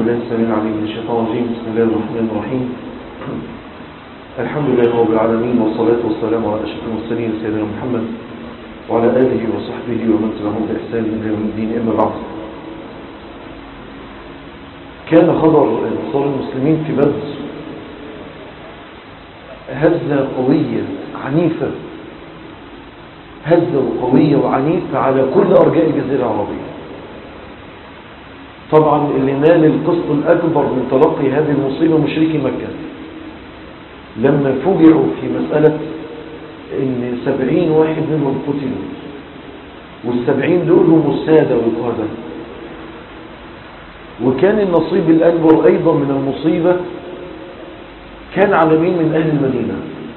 بالله السميع العليم من الشيطان الرجيم بسم الله الرحمن الرحيم الحمد لله رب العالمين والصلاة والسلام على أشرف المرسلين سيدنا محمد وعلى آله وصحبه ومن تبعهم بإحسان إلى يوم الدين أما بعد كان خبر انتصار المسلمين في بدر هزة قوية عنيفة هزة قوية وعنيفة على كل أرجاء الجزيرة العربية طبعا اللي نال القسط الأكبر من تلقي هذه المصيبة مشركي مكة لما فوجعوا في مسألة ان سبعين واحد منهم قتلوا والسبعين دول هم السادة والقادة وكان النصيب الأكبر أيضا من المصيبة كان على مين من أهل المدينة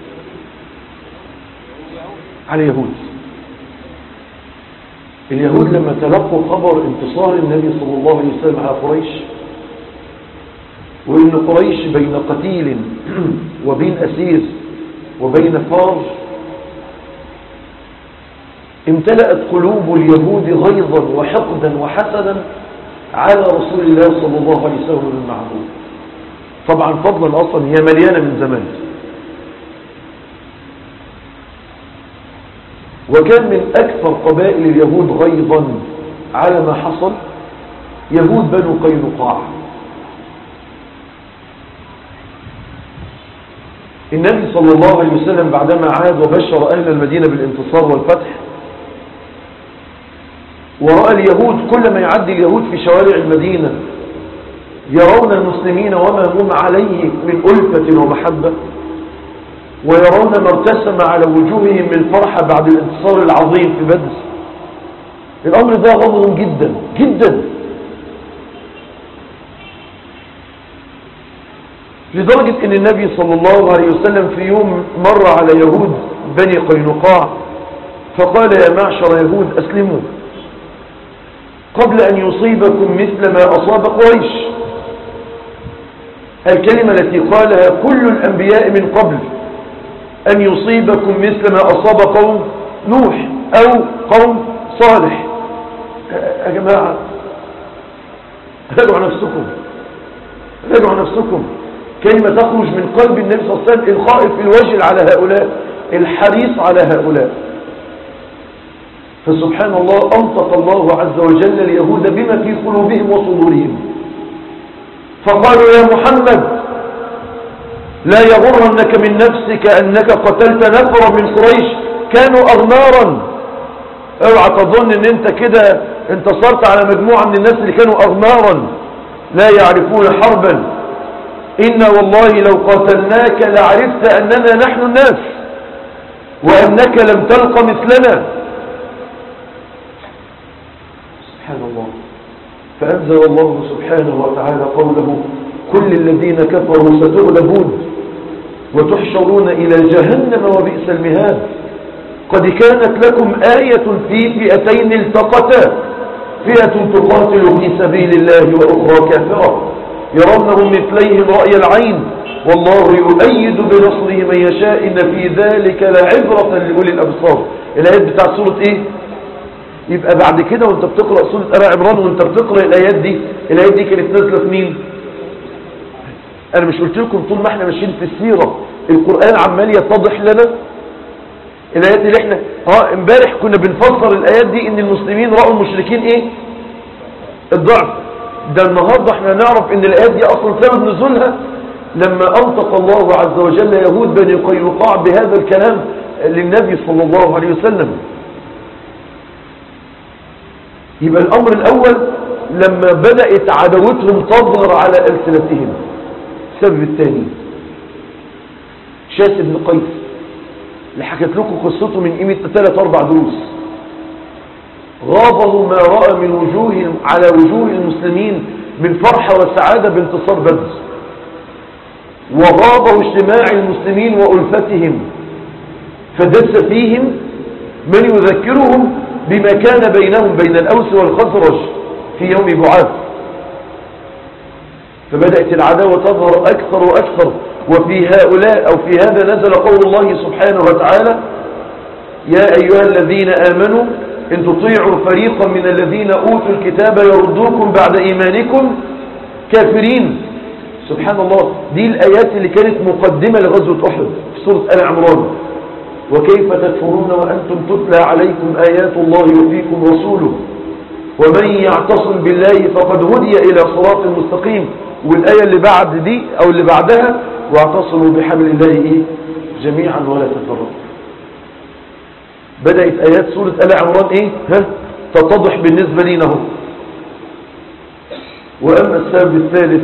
على اليهود اليهود لما تلقوا خبر انتصار النبي صلى الله عليه وسلم على قريش وإن قريش بين قتيل وبين أسير وبين فار امتلأت قلوب اليهود غيظا وحقدا وحسدا على رسول الله صلى الله عليه وسلم المعبود طبعا فضلا أصلا هي مليانة من زمان وكان من أكثر قبائل اليهود غيظا على ما حصل يهود بنو قينقاع النبي صلى الله عليه وسلم بعدما عاد وبشر أهل المدينة بالانتصار والفتح ورأى اليهود كل ما يعدي اليهود في شوارع المدينة يرون المسلمين وما هم عليه من ألفة ومحبة ويرون ما ارتسم على وجوههم من فرحة بعد الانتصار العظيم في بدر الأمر ده غضب جدا جدا لدرجة ان النبي صلى الله عليه وسلم في يوم مر على يهود بني قينقاع فقال يا معشر يهود أسلموا قبل أن يصيبكم مثل ما أصاب قريش الكلمة التي قالها كل الأنبياء من قبل أن يصيبكم مثل ما أصاب قوم نوح أو قوم صالح يا جماعة راجعوا نفسكم راجعوا نفسكم كلمة تخرج من قلب النبي صلى الله عليه وسلم الخائف الوجل على هؤلاء الحريص على هؤلاء فسبحان الله أنطق الله عز وجل اليهود بما في قلوبهم وصدورهم فقالوا يا محمد لا يغرنك من نفسك أنك قتلت نفرا من قريش كانوا أغمارا اوعى تظن ان انت كده انتصرت على مجموعة من الناس اللي كانوا أغمارا لا يعرفون حربا إن والله لو قاتلناك لعرفت أننا نحن الناس وأنك لم تلق مثلنا سبحان الله فأنزل الله سبحانه وتعالى قوله كل الذين كفروا ستغلبون وتحشرون إلى جهنم وبئس المهاد قد كانت لكم آية في فئتين التقتا فئة تقاتل في سبيل الله وأخرى كافرة يرونهم مثليهم رأي العين والله يؤيد بنصره من يشاء إن في ذلك لعبرة لأولي الأبصار الآيات بتاع سورة إيه يبقى بعد كده وانت بتقرأ سورة آل عمران وانت بتقرأ الآيات دي الآيات دي كانت نازلة في مين انا مش قلت لكم طول ما احنا ماشيين في السيرة القرآن عمال يتضح لنا الآيات اللي احنا اه امبارح كنا بنفسر الآيات دي ان المسلمين رأوا المشركين ايه الضعف ده النهاردة احنا نعرف ان الآيات دي اصلا سبب نزولها لما انطق الله عز وجل يهود بني قينقاع بهذا الكلام للنبي صلى الله عليه وسلم يبقى الامر الاول لما بدأت عداوتهم تظهر على ألسنتهم السبب الثاني شاس بن قيس اللي حكت لكم قصته من قيمة ثلاث أربع دروس غاضه ما رأى من وجوه على وجوه المسلمين من فرحة وسعادة بانتصار بدر وغاضه اجتماع المسلمين وألفتهم فدس فيهم من يذكرهم بما كان بينهم بين الأوس والخزرج في يوم بعاث فبدأت العداوة تظهر أكثر وأكثر وفي هؤلاء أو في هذا نزل قول الله سبحانه وتعالى يا أيها الذين آمنوا إن تطيعوا فريقا من الذين أوتوا الكتاب يردوكم بعد إيمانكم كافرين سبحان الله دي الآيات اللي كانت مقدمة لغزوة أحد في سورة آل عمران وكيف تكفرون وأنتم تتلى عليكم آيات الله وفيكم رسوله ومن يعتصم بالله فقد هدي إلى صراط مستقيم والآية اللي بعد دي أو اللي بعدها واعتصموا بحبل الله إيه جميعا ولا تفرقوا بدأت آيات سورة آل عمران إيه ها تتضح بالنسبة لنا اهو وأما السبب الثالث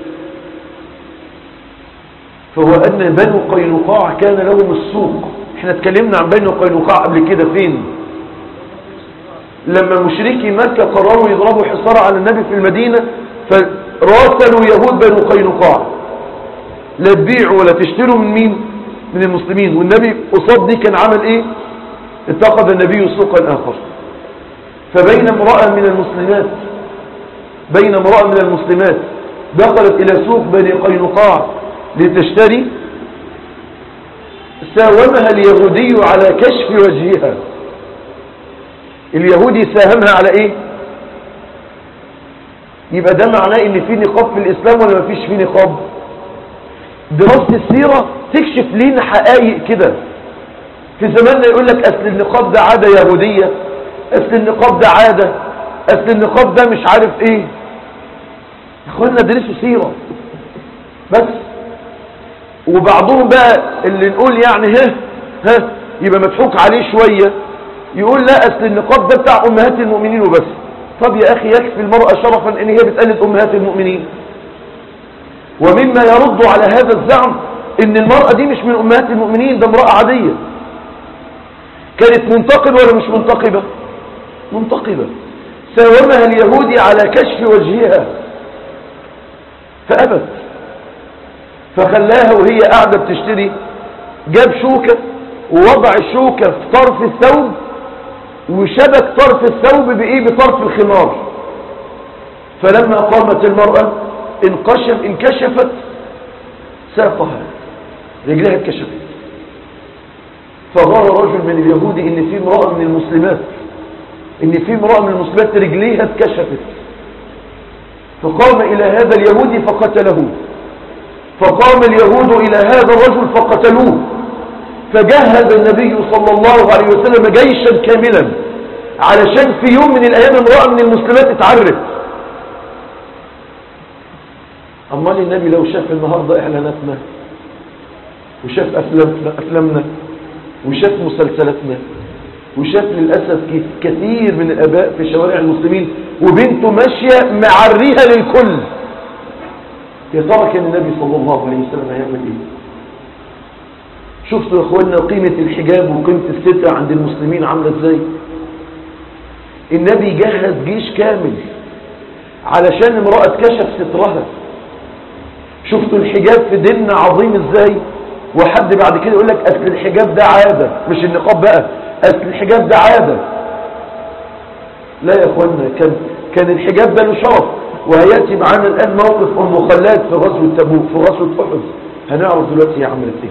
فهو أن بنو قينقاع كان لهم السوق احنا اتكلمنا عن بنو قينقاع قبل كده فين لما مشركي مكة قرروا يضربوا حصار على النبي في المدينة فراسلوا يهود بنو قينقاع لا تبيعوا ولا تشتروا من مين من المسلمين والنبي قصاد دي كان عمل ايه اتخذ النبي سوقا اخر فبين امرأة من المسلمات بين امرأة من المسلمات دخلت الى سوق بني قينقاع لتشتري ساومها اليهودي على كشف وجهها اليهودي ساهمها على ايه يبقى ده معناه ان في نقاب في الاسلام ولا ما فيش في نقاب دراسة السيرة تكشف لنا حقائق كده في زماننا يقول لك اصل النقاب ده عادة يهودية اصل النقاب ده عادة اصل النقاب ده مش عارف ايه يا اخوانا درسوا سيرة بس وبعضهم بقى اللي نقول يعني ها ها يبقى مضحوك عليه شوية يقول لا اصل النقاب ده بتاع امهات المؤمنين وبس طب يا اخي يكفي المرأة شرفا ان هي بتقلد امهات المؤمنين ومما يرد على هذا الزعم ان المرأة دي مش من امهات المؤمنين ده امرأة عادية كانت منتقبة ولا مش منتقبة منتقبة ساومها اليهودي على كشف وجهها فأبت فخلاها وهي قاعدة بتشتري جاب شوكة ووضع الشوكة في طرف الثوب وشبك طرف الثوب بإيه بطرف الخمار فلما قامت المرأة انكشف انكشفت ساقها رجلها اتكشفت فغار رجل من اليهود ان في امرأة من المسلمات ان في امرأة من المسلمات رجليها اتكشفت فقام الى هذا اليهودي فقتله فقام اليهود الى هذا الرجل فقتلوه فجهز النبي صلى الله عليه وسلم جيشا كاملا علشان في يوم من الايام امرأة من المسلمات اتعرت امال النبي لو شاف النهاردة اعلاناتنا وشاف أفلام افلامنا وشاف مسلسلاتنا وشاف للأسف كثير من الاباء في شوارع المسلمين وبنته ماشية معريها للكل يا ترى كان النبي صلى الله عليه وسلم هيعمل ايه شفتوا يا اخوانا قيمة الحجاب وقيمة الستر عند المسلمين عاملة ازاي النبي جهز جيش كامل علشان امرأة كشف سترها شفتوا الحجاب في ديننا عظيم ازاي وحد بعد كده يقول لك اصل الحجاب ده عادة مش النقاب بقى اصل الحجاب ده عادة لا يا اخوانا كان كان الحجاب ده له شرف وهياتي معانا الان موقف ام خلاد في غزوه تبوك في غزوه احد هنعرف دلوقتي هي عملت ايه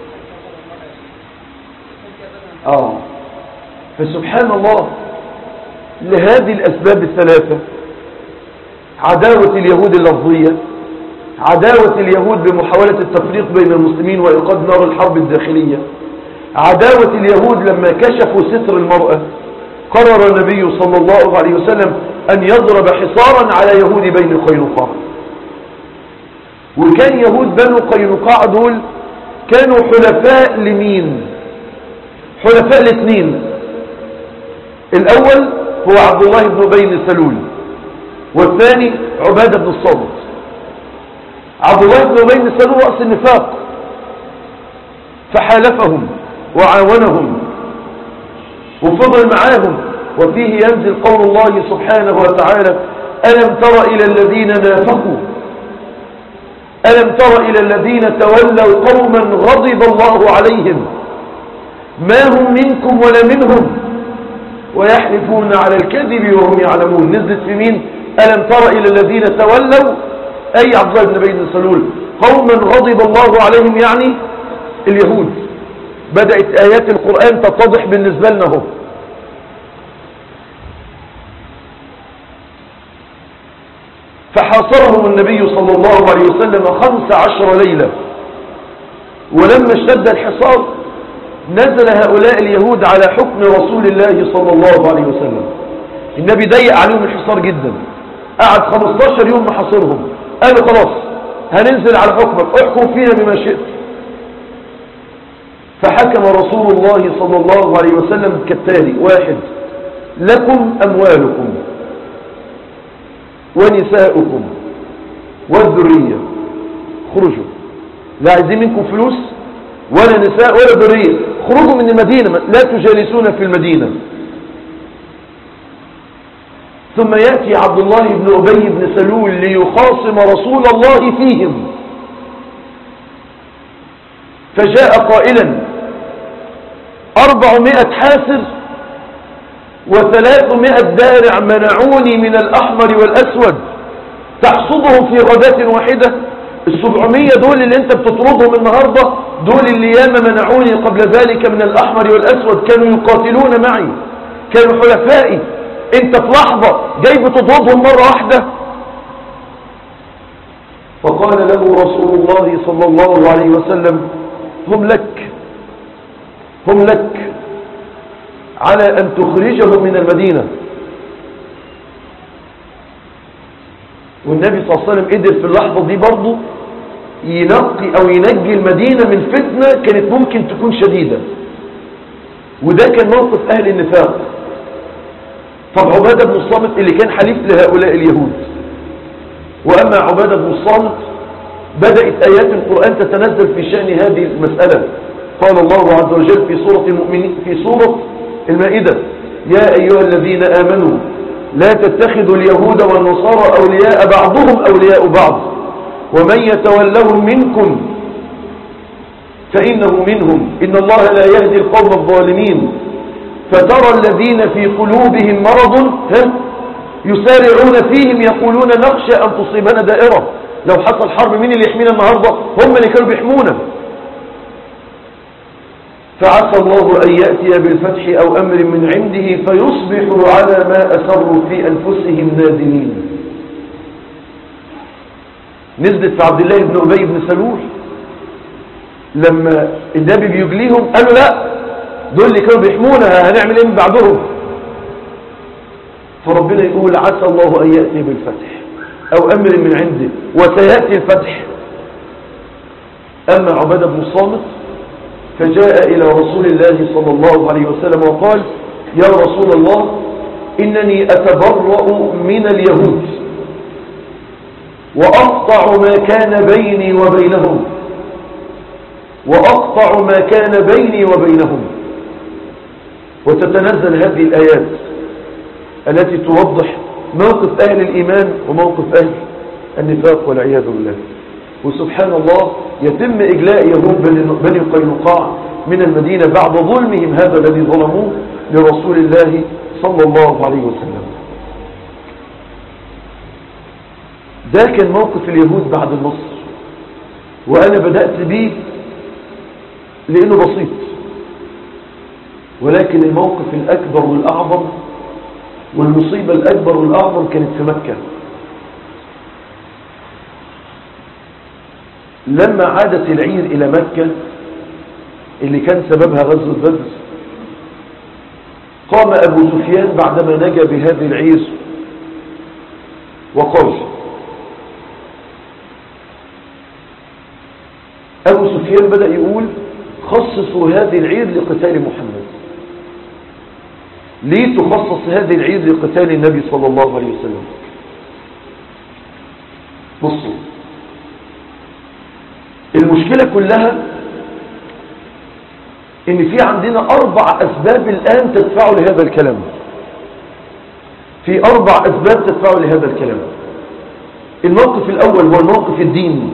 اه فسبحان الله لهذه الاسباب الثلاثه عداوه اليهود اللفظيه عداوة اليهود بمحاولة التفريق بين المسلمين وإيقاد نار الحرب الداخلية عداوة اليهود لما كشفوا ستر المرأة قرر النبي صلى الله عليه وسلم أن يضرب حصارا على يهود بين قينقاع وكان يهود بنو قينقاع دول كانوا حلفاء لمين حلفاء الاثنين الأول هو عبد الله بن بين سلول والثاني عبادة بن الصامت عبد الله بن بين سلول رأس النفاق فحالفهم وعاونهم وفضل معاهم وفيه ينزل قول الله سبحانه وتعالى ألم تر إلى الذين نافقوا ألم تر إلى الذين تولوا قوما غضب الله عليهم ما هم منكم ولا منهم ويحلفون على الكذب وهم يعلمون نزلت في مين ألم تر إلى الذين تولوا أي عبد الله بن بين سلول قوما غضب الله عليهم يعني اليهود بدأت آيات القرآن تتضح بالنسبة لنا هو حاصرهم النبي صلى الله عليه وسلم خمس عشر ليلة ولما اشتد الحصار نزل هؤلاء اليهود على حكم رسول الله صلى الله عليه وسلم النبي ضيق عليهم الحصار جدا قعد 15 يوم محاصرهم قالوا خلاص هننزل على حكمك احكم فينا بما شئت فحكم رسول الله صلى الله عليه وسلم كالتالي واحد لكم أموالكم ونساؤكم والذرية خرجوا لا عايزين منكم فلوس ولا نساء ولا ذرية خرجوا من المدينة لا تجالسون في المدينة ثم يأتي عبد الله بن أبي بن سلول ليخاصم رسول الله فيهم فجاء قائلا أربعمائة حاسر وثلاثمائة دارع منعوني من الأحمر والأسود تحصدهم في غداة واحدة السبعمية دول اللي انت بتطردهم النهاردة دول اللي ياما منعوني قبل ذلك من الأحمر والأسود كانوا يقاتلون معي كانوا حلفائي انت في لحظة جاي بتطردهم مرة واحدة فقال له رسول الله صلى الله عليه وسلم هم لك هم لك على أن تخرجهم من المدينة والنبي صلى الله عليه وسلم قدر في اللحظة دي برضه ينقي أو ينجي المدينة من فتنة كانت ممكن تكون شديدة وده كان موقف أهل النفاق طب عبادة بن الصامت اللي كان حليف لهؤلاء اليهود وأما عبادة بن الصامت بدأت آيات القرآن تتنزل في شأن هذه المسألة قال الله عز وجل في سورة المؤمنين في سورة المائدة يا أيها الذين آمنوا لا تتخذوا اليهود والنصارى أولياء بعضهم أولياء بعض ومن يتولهم منكم فإنه منهم إن الله لا يهدي القوم الظالمين فترى الذين في قلوبهم مرض يسارعون فيهم يقولون نخشى أن تصيبنا دائرة لو حصل حرب مين اللي يحمينا النهاردة هم اللي كانوا بيحمونا فعسى الله أن يأتي بالفتح أو أمر من عنده فيصبحوا على ما أسروا في أنفسهم نادمين نزلت في عبد الله بن أبي بن سلول لما النبي بيجليهم قالوا لا دول اللي كانوا بيحمونا هنعمل ايه من بعدهم فربنا يقول عسى الله أن يأتي بالفتح أو أمر من عنده وسيأتي الفتح أما عبادة بن الصامت فجاء إلى رسول الله صلى الله عليه وسلم وقال يا رسول الله إنني أتبرأ من اليهود وأقطع ما كان بيني وبينهم وأقطع ما كان بيني وبينهم وتتنزل هذه الآيات التي توضح موقف أهل الإيمان وموقف أهل النفاق والعياذ بالله وسبحان الله يتم إجلاء يهود بني قينقاع من المدينة بعد ظلمهم هذا الذي ظلموه لرسول الله صلى الله عليه وسلم ده كان موقف اليهود بعد النصر وأنا بدأت به لأنه بسيط ولكن الموقف الأكبر والأعظم والمصيبة الأكبر والأعظم كانت في مكة لما عادت العير إلى مكة اللي كان سببها غزوة بدر قام أبو سفيان بعدما نجا بهذه العير وقال أبو سفيان بدأ يقول خصصوا هذه العير لقتال محمد ليه تخصص هذه العيد لقتال النبي صلى الله عليه وسلم بصوا المشكلة كلها ان في عندنا اربع اسباب الان تدفع لهذا الكلام في اربع اسباب تدفع لهذا الكلام الموقف الاول هو الموقف الديني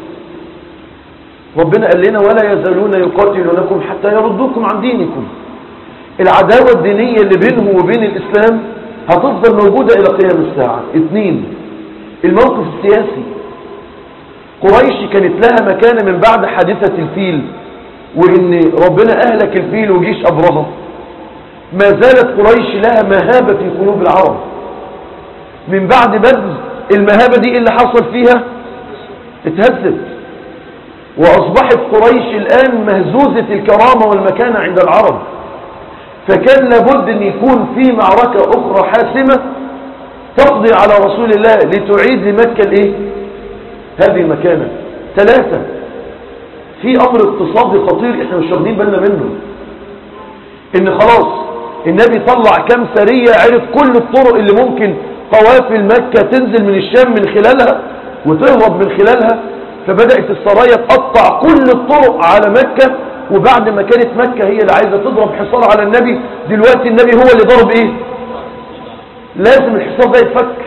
ربنا قال لنا ولا يزالون يقاتلونكم حتى يردوكم عن دينكم العداوة الدينية اللي بينهم وبين الإسلام هتفضل موجودة إلى قيام الساعة اثنين الموقف السياسي قريش كانت لها مكانة من بعد حادثة الفيل وإن ربنا أهلك الفيل وجيش أبرهة ما زالت قريش لها مهابة في قلوب العرب من بعد بدر المهابة دي اللي حصل فيها اتهزت وأصبحت قريش الآن مهزوزة الكرامة والمكانة عند العرب فكان لابد أن يكون في معركة أخرى حاسمة تقضي على رسول الله لتعيد لمكة الايه هذه المكانة ثلاثة في أمر اقتصادي خطير احنا مش واخدين بالنا منه ان خلاص النبي طلع كام سرية عرف كل الطرق اللي ممكن قوافل مكة تنزل من الشام من خلالها وتهرب من خلالها فبدأت السرايا تقطع كل الطرق على مكة وبعد ما كانت مكة هي اللي عايزة تضرب حصار على النبي دلوقتي النبي هو اللي ضرب ايه لازم الحصار ده يتفك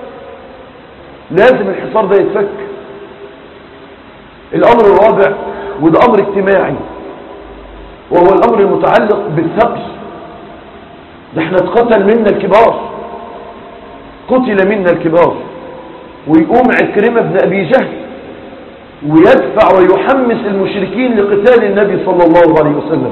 لازم الحصار ده يتفك الامر الرابع وده امر اجتماعي وهو الامر المتعلق بالثقل ده احنا اتقتل منا الكبار قتل منا الكبار ويقوم عكرمة بن ابي جهل ويدفع ويحمس المشركين لقتال النبي صلى الله عليه وسلم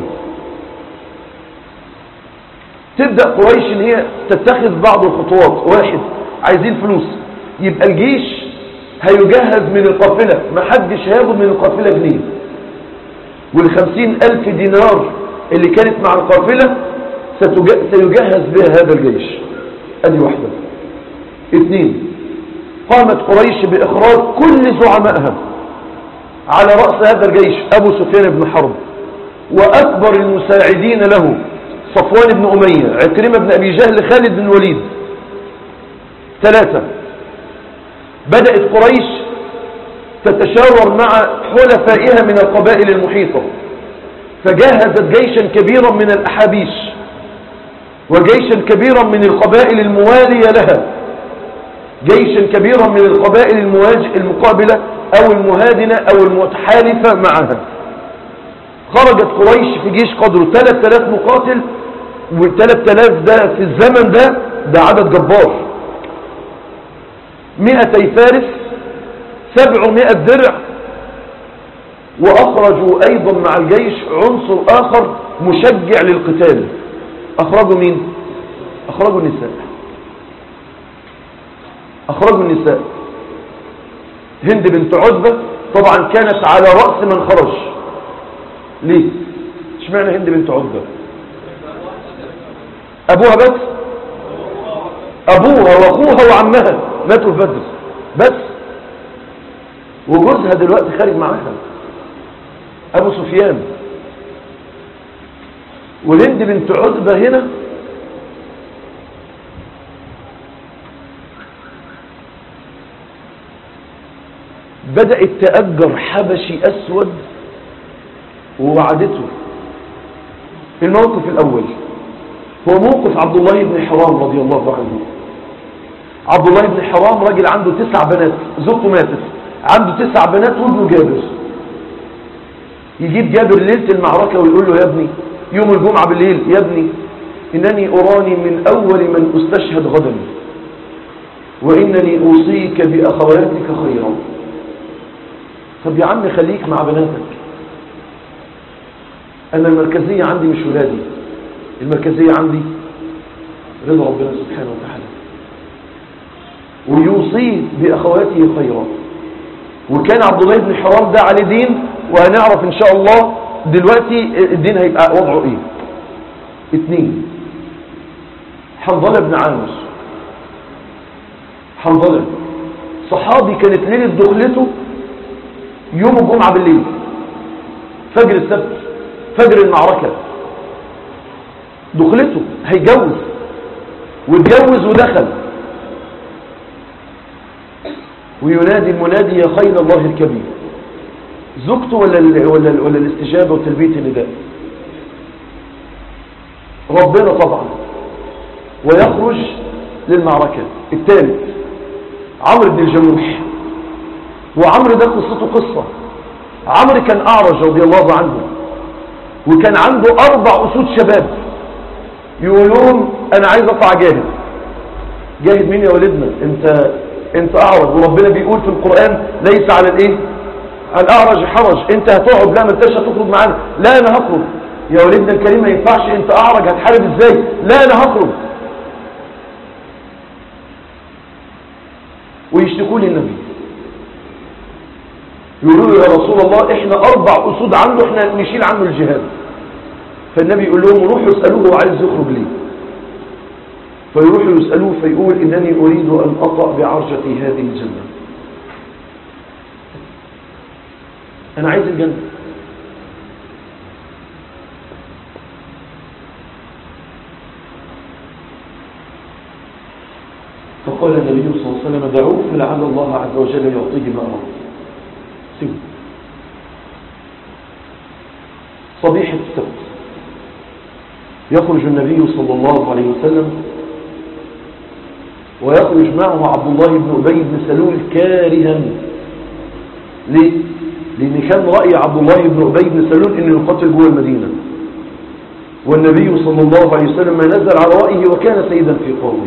تبدأ قريش ان هي تتخذ بعض الخطوات واحد عايزين فلوس يبقى الجيش هيجهز من القافلة ما حدش هياخد من القافلة جنيه والخمسين ألف دينار اللي كانت مع القافلة سيجهز بها هذا الجيش ادي واحدة اثنين قامت قريش بإخراج كل زعمائها على رأس هذا الجيش أبو سفيان بن حرب وأكبر المساعدين له صفوان بن أمية عكرمة بن أبي جهل خالد بن الوليد ثلاثة بدأت قريش تتشاور مع حلفائها من القبائل المحيطة فجهزت جيشا كبيرا من الأحابيش وجيشا كبيرا من القبائل الموالية لها جيشا كبيرا من القبائل المقابلة أو المهادنة أو المتحالفة معها خرجت قريش في جيش قدره 3000 مقاتل وال3000 ده في الزمن ده ده عدد جبار 200 فارس 700 درع وأخرجوا أيضا مع الجيش عنصر آخر مشجع للقتال أخرجوا مين أخرجوا النساء أخرجوا النساء هند بنت عتبة طبعا كانت على رأس من خرج ليه اشمعنى هند بنت عتبة أبوها بس أبوها وأخوها وعمها ماتوا في بدر بس وجوزها دلوقتي خارج معاها أبو سفيان وهند بنت عتبة هنا بدأت تأجر حبشي أسود ووعدته الموقف الأول هو موقف عبد الله بن حرام رضي الله عنه عبد الله بن حرام راجل عنده تسع بنات زوجته ماتت عنده تسع بنات وابنه جابر يجيب جابر ليلة المعركة ويقول له يا ابني يوم الجمعة بالليل يا ابني إنني أراني من أول من أستشهد غدا وإنني أوصيك بأخواتك خيرا طب يا عم خليك مع بناتك أنا المركزية عندي مش ولادي المركزية عندي رضا ربنا سبحانه وتعالى ويوصي بأخواته خيرا وكان عبد الله بن حرام ده عليه دين وهنعرف إن شاء الله دلوقتي الدين هيبقى وضعه إيه اتنين حنظلة بن عامر حنظلة صحابي كانت ليلة دخلته يوم الجمعة بالليل فجر السبت فجر المعركة دخلته هيجوز واتجوز ودخل وينادي المنادي يا خيل الله الكبير زوجته ولا ال ولا ال ولا الاستجابة وتلبية النداء ربنا طبعا ويخرج للمعركة الثالث عمرو بن الجموح وعمرو ده قصته قصة عمرو كان أعرج رضي الله عنه وكان عنده أربع أسود شباب يقولون أنا عايز أطلع جاهد جاهد مين يا ولدنا أنت أنت أعرج وربنا بيقول في القرآن ليس على الإيه على الأعرج حرج أنت هتقعد لا ما انتش هتخرج معانا لا أنا هخرج يا ولدنا الكريم ما ينفعش أنت أعرج هتحارب إزاي لا أنا هخرج ويشتكوا للنبي يقولوا له يا رسول الله احنا اربع اسود عنده احنا نشيل عنه الجهاد فالنبي يقول لهم روحوا اسألوه هو عايز يخرج ليه فيروحوا يسألوه فيقول انني اريد ان اطأ بعرجة هذه الجنة انا عايز الجنة فقال النبي صلى الله عليه وسلم دعوه فلعل الله عز وجل يعطيه ما أراد سوى صبيحة السبت يخرج النبي صلى الله عليه وسلم ويخرج معه عبد الله بن أبي بن سلول كارها ليه؟ لأن كان رأي عبد الله بن أبي بن سلول أنه يقتل جوه المدينة والنبي صلى الله عليه وسلم ما نزل على رأيه وكان سيدا في قومه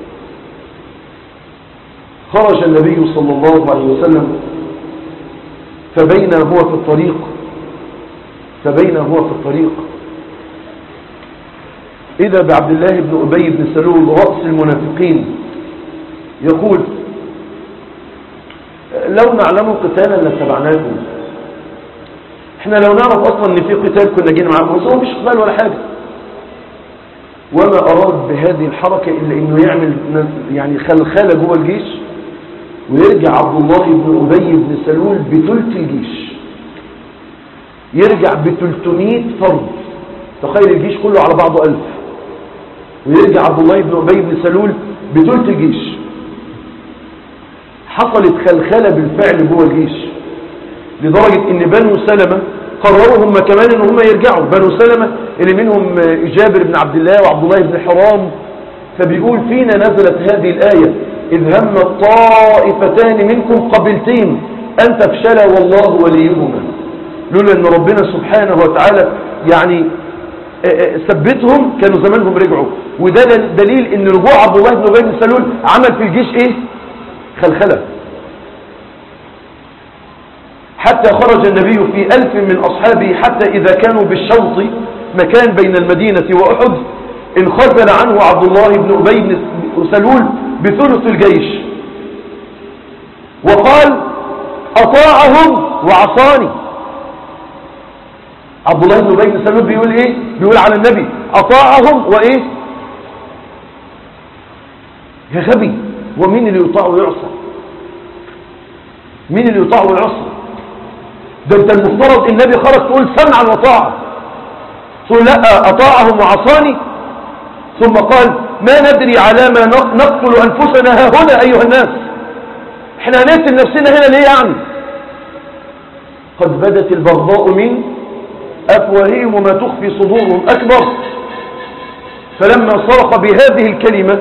خرج النبي صلى الله عليه وسلم فبين هو في الطريق فبين هو في الطريق إذا بعبد الله بن أبي بن سلول رأس المنافقين يقول لو نعلم قتالا لاتبعناكم احنا لو نعرف اصلا ان في قتال كنا جينا معاكم بس هو مش قتال ولا حاجه وما اراد بهذه الحركه الا انه يعمل يعني خلخاله جوه الجيش ويرجع عبد الله بن أبي بن سلول بثلث الجيش يرجع ب 300 فرد تخيل الجيش كله على بعضه ألف ويرجع عبد الله بن أبي بن سلول بثلث الجيش حصلت خلخلة بالفعل جوه الجيش لدرجة ان بنو سلمة قرروا هم كمان ان هم يرجعوا بنو سلمة اللي منهم جابر بن عبد الله وعبد الله بن حرام فبيقول فينا نزلت هذه الآية إذ هم الطائفتان منكم قبلتين أن تفشلا والله وليهما لولا أن ربنا سبحانه وتعالى يعني ثبتهم كانوا زمانهم رجعوا وده دليل ان رجوع عبد الله بن ابي بن سلول عمل في الجيش ايه خلخله حتى خرج النبي في ألف من أصحابه حتى إذا كانوا بالشوط مكان بين المدينة وأحد انخذل عنه عبد الله بن أبي بن سلول بثلث الجيش وقال أطاعهم وعصاني عبد الله بن أبي بن سلول بيقول إيه بيقول على النبي أطاعهم وإيه يا غبي ومين اللي يطاع ويعصى مين اللي يطاع ويعصى ده انت المفترض النبي خرج تقول سمعا وطاعة تقول لا أطاعهم وعصاني ثم قال ما ندري على ما نقتل أنفسنا ها هنا أيها الناس احنا هنقتل نفسنا هنا ليه يعني قد بدت البغضاء من أفواههم وما تخفي صدورهم أكبر فلما صرخ بهذه الكلمة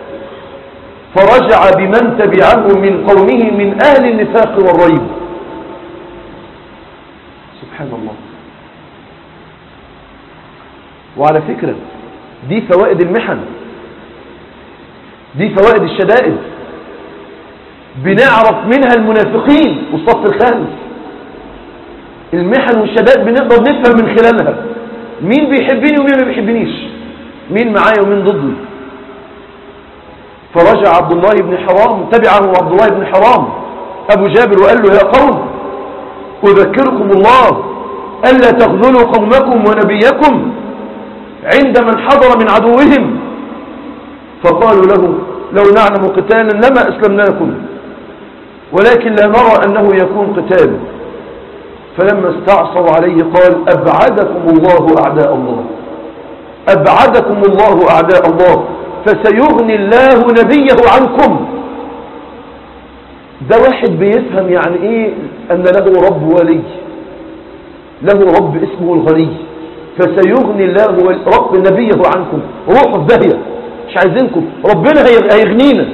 فرجع بمن تبعه من قومه من أهل النفاق والريب سبحان الله وعلى فكرة دي فوائد المحن دي فوائد الشدائد بنعرف منها المنافقين والصف الخامس المحن والشدائد بنقدر نفهم من خلالها مين بيحبني ومين ما بيحبنيش مين معايا ومين ضدي فرجع عبد الله بن حرام تبعه عبد الله بن حرام أبو جابر وقال له يا قوم أذكركم الله ألا تخذلوا قومكم ونبيكم عند من حضر من عدوهم فقالوا له لو نعلم قتالا لما أسلمناكم ولكن لا نرى أنه يكون قتال فلما استعصوا عليه قال أبعدكم الله أعداء الله أبعدكم الله أعداء الله فسيغني الله نبيه عنكم ده واحد بيفهم يعني ايه ان له رب ولي له رب اسمه الغني فسيغني الله رب نبيه عنكم روحوا في داهيه مش عايزينكم ربنا هيغنينا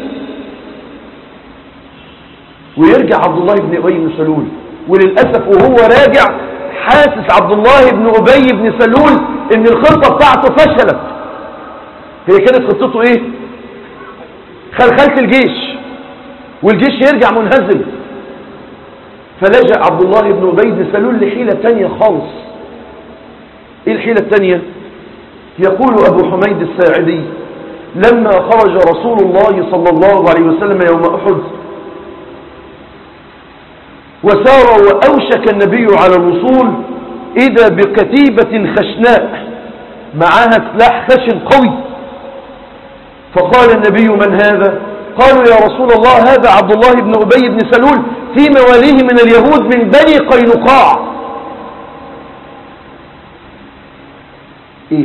ويرجع عبد الله بن ابي بن سلول وللاسف وهو راجع حاسس عبد الله بن ابي بن سلول ان الخطه بتاعته فشلت هي كانت خطته ايه خلخلة الجيش والجيش يرجع منهزم فلجأ عبد الله بن أبي بن سلول لحيلة تانية خالص ايه الحيلة التانية يقول أبو حميد الساعدي لما خرج رسول الله صلى الله عليه وسلم يوم أحد وسار وأوشك النبي على الوصول إذا بكتيبة خشناء معها سلاح خشن قوي فقال النبي من هذا قالوا يا رسول الله هذا عبد الله بن أبي بن سلول في مواليه من اليهود من بني قينقاع ايه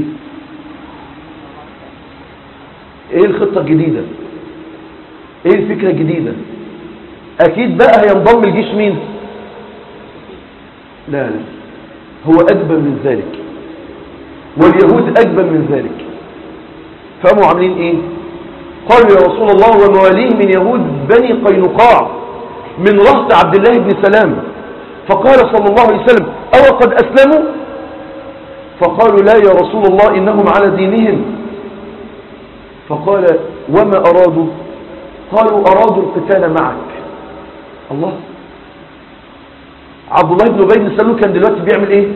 ايه الخطة الجديدة ايه الفكرة الجديدة اكيد بقى هينضم الجيش مين لا لا هو اجبن من ذلك واليهود اجبن من ذلك فقاموا عاملين ايه قالوا يا رسول الله ومواليه من يهود بني قينقاع من رهط عبد الله بن سلام فقال صلى الله عليه وسلم أو قد أسلموا فقالوا لا يا رسول الله إنهم على دينهم فقال وما أرادوا قالوا أرادوا القتال معك الله عبد الله بن أبي بن سلول كان دلوقتي بيعمل ايه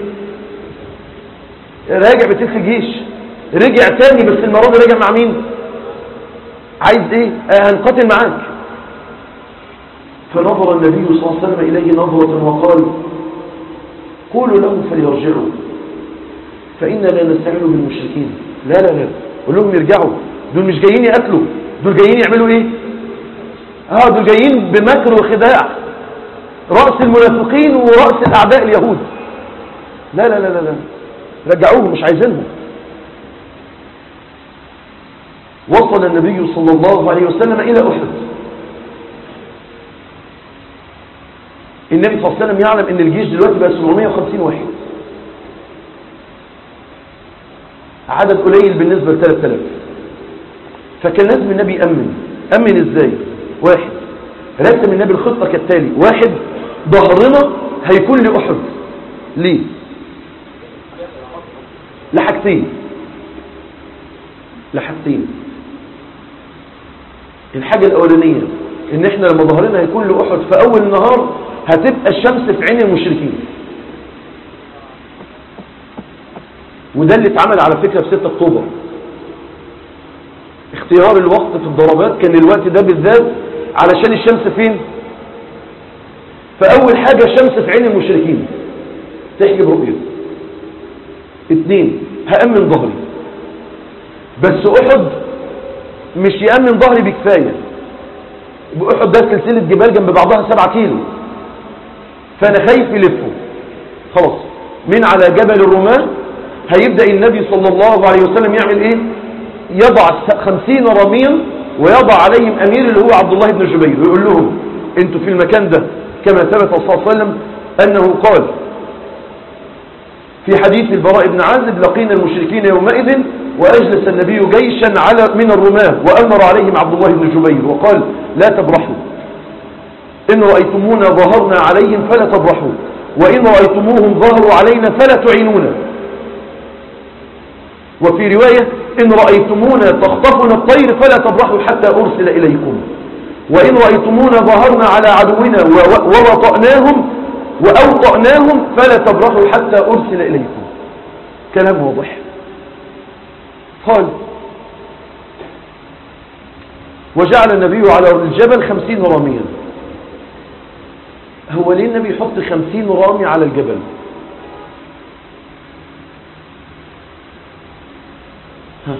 راجع بتلك الجيش رجع تاني بس المرة دي رجع مع مين عايز ايه آه هنقاتل معاك فنظر النبي صلى الله عليه وسلم إليه نظرة وقال قولوا له فليرجعوا فإنا لا نستعين بالمشركين لا لا لا قول لهم يرجعوا دول مش جايين يقتلوا دول جايين يعملوا ايه اه دول جايين بمكر وخداع رأس المنافقين ورأس الأعداء اليهود لا لا لا لا, لا. رجعوهم مش عايزينهم وصل النبي صلى الله عليه وسلم إلى أحد النبي صلى الله عليه وسلم يعلم ان الجيش دلوقتي بقى 750 واحد عدد قليل بالنسبة ل 3000 فكان لازم النبي يأمن أمن ازاي واحد رسم النبي الخطة كالتالي واحد ظهرنا هيكون لأحد ليه لحاجتين لحاجتين الحاجة الأولانية ان احنا لما ظهرنا هيكون لأحد في أول النهار هتبقى الشمس في عين المشركين وده اللي اتعمل على فكرة في 6 اكتوبر اختيار الوقت في الضربات كان الوقت ده بالذات علشان الشمس فين فأول حاجة الشمس في عين المشركين تحجب رؤية اتنين هأمن ظهري بس أحد مش يأمن ظهري بكفاية أحد ده سلسلة جبال جنب بعضها سبعة كيلو فأنا خايف يلفوا خلاص من على جبل الرماة هيبدأ النبي صلى الله عليه وسلم يعمل ايه يضع خمسين رميا ويضع عليهم امير اللي هو عبد الله بن جبير ويقول لهم انتوا في المكان ده كما ثبت صلى الله عليه وسلم انه قال في حديث البراء بن عازب لقينا المشركين يومئذ وأجلس النبي جيشا على من الرماة وأمر عليهم عبد الله بن جبير وقال لا تبرحوا إن رأيتمونا ظهرنا عليهم فلا تبرحوا وإن رأيتموهم ظهروا علينا فلا تعينونا وفي رواية إن رأيتمونا تخطفنا الطير فلا تبرحوا حتى أرسل إليكم وإن رأيتمونا ظهرنا على عدونا ووطأناهم وأوطأناهم فلا تبرحوا حتى أرسل إليكم كلام واضح قال وجعل النبي على الجبل خمسين راميا هو ليه النبي يحط خمسين رامي على الجبل ها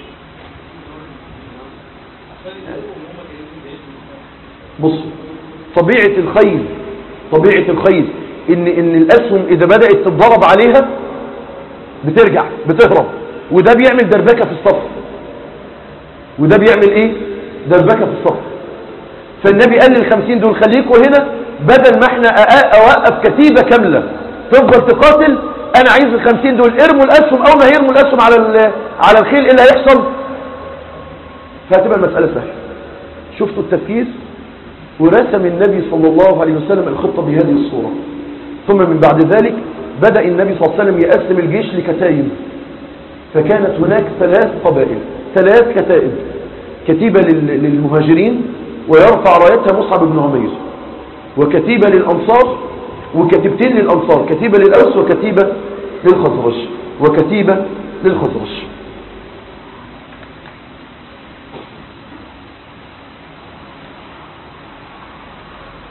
بص طبيعة الخيل طبيعة الخيل ان, إن الأسهم إذا بدأت تتضرب عليها بترجع بتهرب وده بيعمل دربكة في الصف وده بيعمل ايه دربكة في الصف فالنبي قال للخمسين دول خليكوا هنا بدل ما احنا اوقف كتيبة كاملة تفضل تقاتل انا عايز الخمسين دول ارموا الاسهم اول ما هيرموا الاسهم على على الخيل ايه اللي هيحصل فهتبقى المسألة سهلة شفتوا التفكير ورسم النبي صلى الله عليه وسلم الخطة بهذه الصورة ثم من بعد ذلك بدأ النبي صلى الله عليه وسلم يقسم الجيش لكتائب فكانت هناك ثلاث قبائل ثلاث كتائب كتيبة للمهاجرين ويرفع رايتها مصعب بن عمير وكتيبة للأنصار وكتيبتين للأنصار كتيبة للأوس وكتيبة للخزرج وكتيبة للخزرج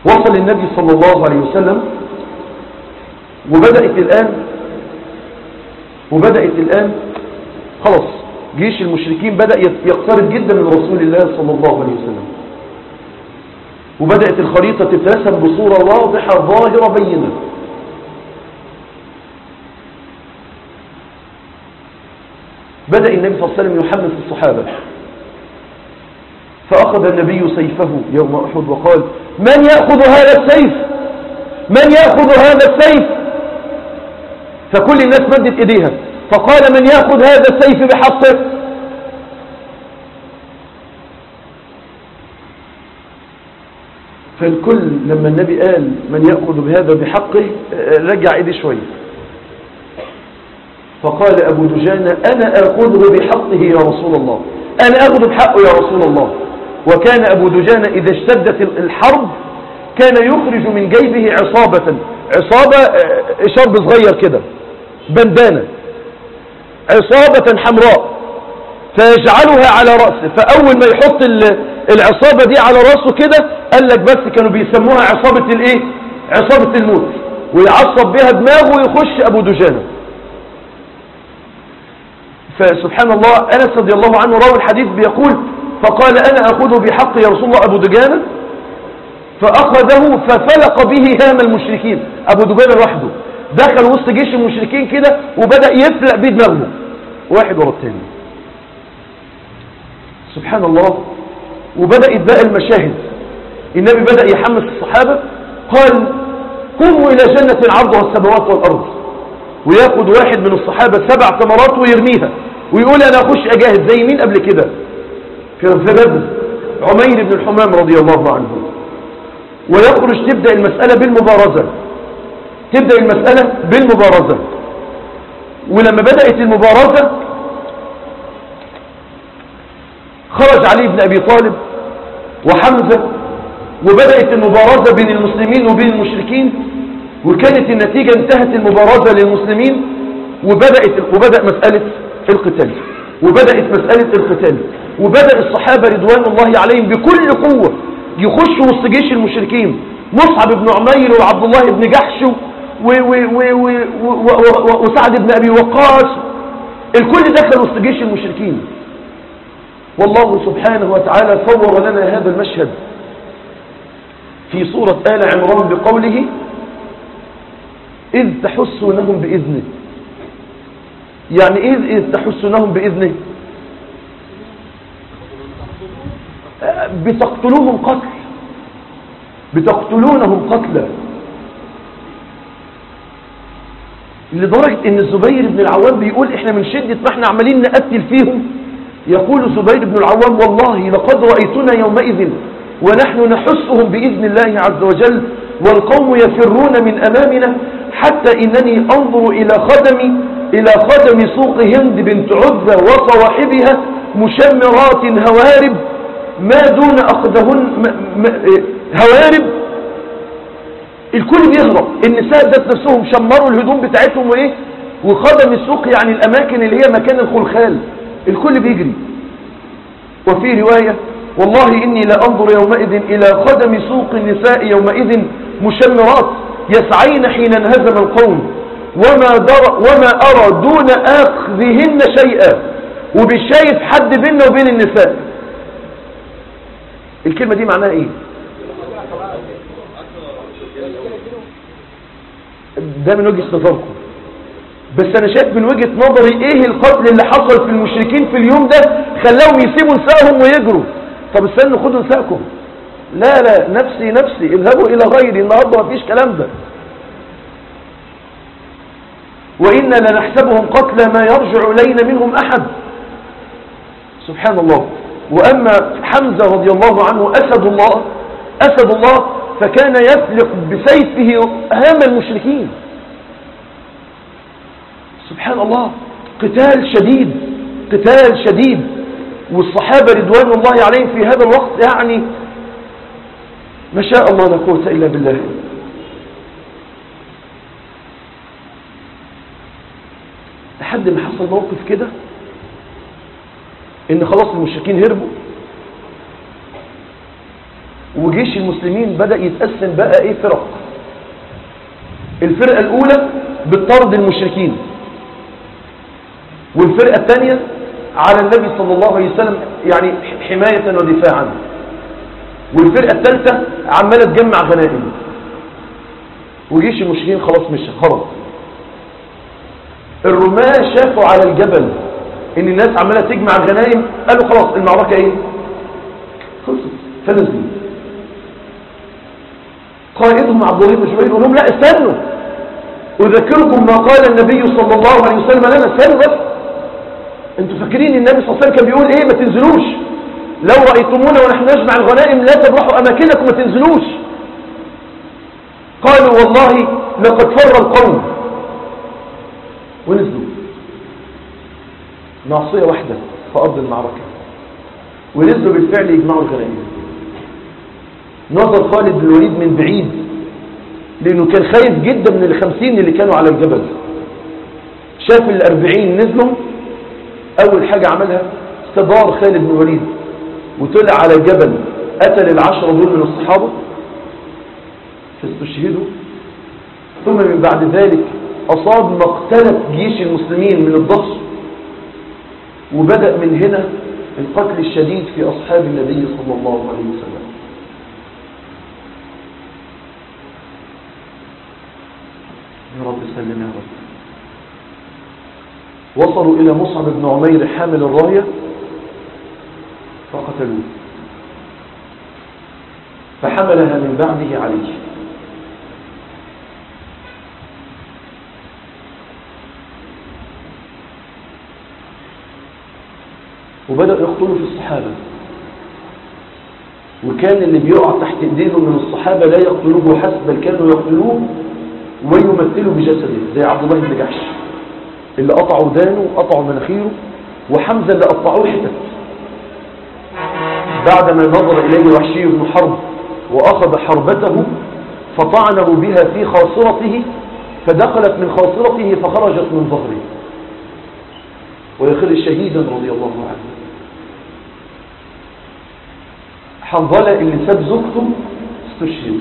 وصل النبي صلى الله عليه وسلم وبدأت الآن وبدأت الآن خلاص جيش المشركين بدأ يقترب جدا من رسول الله صلى الله عليه وسلم وبدأت الخريطة تترسم بصورة واضحة ظاهرة بينة بدأ النبي صلى الله عليه وسلم يحمس الصحابة فأخذ النبي سيفه يوم أحد وقال من يأخذ هذا السيف من يأخذ هذا السيف فكل الناس مدت إيديها فقال من يأخذ هذا السيف بحقه فالكل لما النبي قال من يأخذ بهذا بحقه رجع ايدي شوية فقال أبو دجانة أنا أخذه بحقه يا رسول الله أنا أخذ بحقه يا رسول الله وكان أبو دجانة إذا اشتدت الحرب كان يخرج من جيبه عصابة عصابة شرب صغير كده بندانة عصابة حمراء فيجعلها على رأسه فأول ما يحط العصابة دي على رأسه كده قال لك بس كانوا بيسموها عصابة الايه عصابة الموت ويعصب بها دماغه ويخش أبو دجانة فسبحان الله أنس رضي الله عنه راوي الحديث بيقول فقال أنا أخذه بحق يا رسول الله أبو دجانة فأخذه ففلق به هام المشركين أبو دجانة لوحده دخل وسط جيش المشركين كده وبدأ يفلق بيه دماغه واحد ورا التاني سبحان الله وبدأت بقى المشاهد النبي بدأ يحمس الصحابة قال قوموا إلى جنة عرضها السماوات والأرض وياخد واحد من الصحابة سبع ثمرات ويرميها ويقول أنا أخش أجاهد زي مين قبل كده في بدر عمير بن الحمام رضي الله عنه ويخرج تبدأ المسألة بالمبارزة تبدأ المسألة بالمبارزة ولما بدأت المبارزة خرج علي بن أبي طالب وحمزة وبدأت المبارزة بين المسلمين وبين المشركين وكانت النتيجة انتهت المبارزة للمسلمين وبدأت وبدأ مسألة القتال وبدأت مسألة القتال وبدأ الصحابة رضوان الله عليهم بكل قوة يخشوا وسط جيش المشركين مصعب بن عمير وعبد الله بن جحش وسعد بن أبي وقاص الكل دخل وسط جيش المشركين والله سبحانه وتعالى صور لنا هذا المشهد في سورة آل عمران بقوله إذ تحسونهم بإذنه يعني إذ, إذ تحسونهم بإذنه بتقتلوهم قتل بتقتلونهم قتلا لدرجة ان الزبير بن العوام بيقول احنا من شدة ما احنا عمالين نقتل فيهم يقول الزبير بن العوام والله لقد رأيتنا يومئذ ونحن نحسهم بإذن الله عز وجل والقوم يفرون من أمامنا حتى إنني أنظر إلى خدم إلى خدم سوق هند بنت عذة وصواحبها مشمرات هوارب ما دون أخذهن هوارب الكل بيهرب النساء ذات نفسهم شمروا الهدوم بتاعتهم وايه وخدم السوق يعني الاماكن اللي هي مكان الخلخال الكل بيجري وفي رواية والله إني لأنظر يومئذ إلى خدم سوق النساء يومئذ مشمرات يسعين حين انهزم القوم وما, در وما أرى دون أخذهن شيئا وبالشايف حد بيننا وبين النساء الكلمة دي معناها ايه ده من وجهة نظركم بس انا شايف من وجهة نظري ايه القتل اللي حصل في المشركين في اليوم ده خلاهم يسيبوا نسائهم ويجروا طب استنوا خدوا نسائكم لا لا نفسي نفسي اذهبوا الى غيري النهارده مفيش كلام ده وإنا لنحسبهم قتلى ما يرجع إلينا منهم أحد سبحان الله وأما حمزة رضي الله عنه أسد الله أسد الله فكان يفلق بسيفه هام المشركين سبحان الله قتال شديد قتال شديد والصحابة رضوان الله عليهم في هذا الوقت يعني ما شاء الله لا قوة إلا بالله لحد ما حصل موقف كده ان خلاص المشركين هربوا وجيش المسلمين بدأ يتقسم بقى ايه فرق الفرقة الاولى بتطرد المشركين والفرقة الثانية على النبي صلى الله عليه وسلم يعني حماية ودفاعا والفرقة الثالثة عمالة تجمع غنائم وجيش المشركين خلاص مشى خلاص الرماة شافوا على الجبل ان الناس عمالة تجمع غنائم قالوا خلاص المعركة ايه خلصت فنزلوا قائدهم عبد الله بن جبير يقول لهم لا استنوا اذكركم ما قال النبي صلى الله عليه وسلم لنا استنوا بس انتوا فاكرين النبي صلى الله عليه وسلم كان بيقول ايه ما تنزلوش لو رأيتمونا ونحن نجمع الغنائم لا تبرحوا اماكنكم ما تنزلوش قالوا والله لقد فر القوم ونزلوا ناصية واحدة في أرض المعركة ونزلوا بالفعل يجمعوا الغنائم نظر خالد بن الوليد من بعيد لأنه كان خايف جدا من الخمسين اللي كانوا على الجبل شاف الأربعين نزلوا أول حاجة عملها استدار خالد بن الوليد وطلع على الجبل قتل العشرة دول من الصحابة فاستشهدوا ثم من بعد ذلك أصاب مقتلة جيش المسلمين من الظهر وبدأ من هنا القتل الشديد في أصحاب النبي صلى الله عليه وسلم يا رب سلم يا رب وصلوا إلى مصعب بن عمير حامل الراية فقتلوه فحملها من بعده عليه وبدأوا يقتلوا في الصحابة وكان اللي بيقع تحت ايديهم من الصحابة لا يقتلوه حسب بل كانوا يقتلوه ويمثلوا بجسده زي عبد الله بن جحش اللي قطعوا دانه وقطعوا مناخيره وحمزة اللي قطعوه حتت بعدما نظر إليه وحشي بن حرب وأخذ حربته فطعنه بها في خاصرته فدخلت من خاصرته فخرجت من ظهره ويخر شهيدا رضي الله عنه حنظلة اللي ساب زوجته استشهد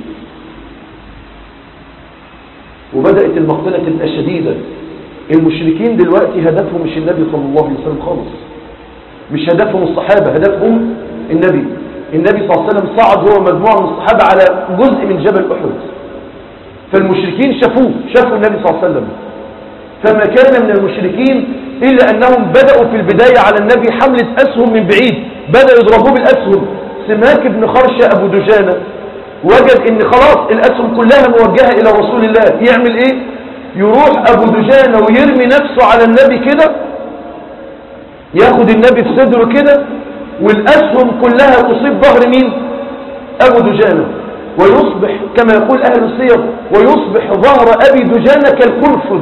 وبدأت المقتلة تبقى شديدة المشركين دلوقتي هدفهم مش النبي صلى الله عليه وسلم خالص مش هدفهم الصحابة هدفهم النبي النبي صلى الله عليه وسلم صعد هو مجموعة من الصحابة على جزء من جبل أحد فالمشركين شافوه شافوا النبي صلى الله عليه وسلم فما كان من المشركين إلا أنهم بدأوا في البداية على النبي حملة أسهم من بعيد بدأوا يضربوه بالأسهم سماك بن خرشة أبو دجانة وجد ان خلاص الأسهم كلها موجهة إلى رسول الله يعمل إيه يروح أبو دجانة ويرمي نفسه على النبي كده ياخد النبي في صدره كده والأسهم كلها تصيب ظهر مين أبو دجانة ويصبح كما يقول أهل السير ويصبح ظهر أبي دجانة كالقنفذ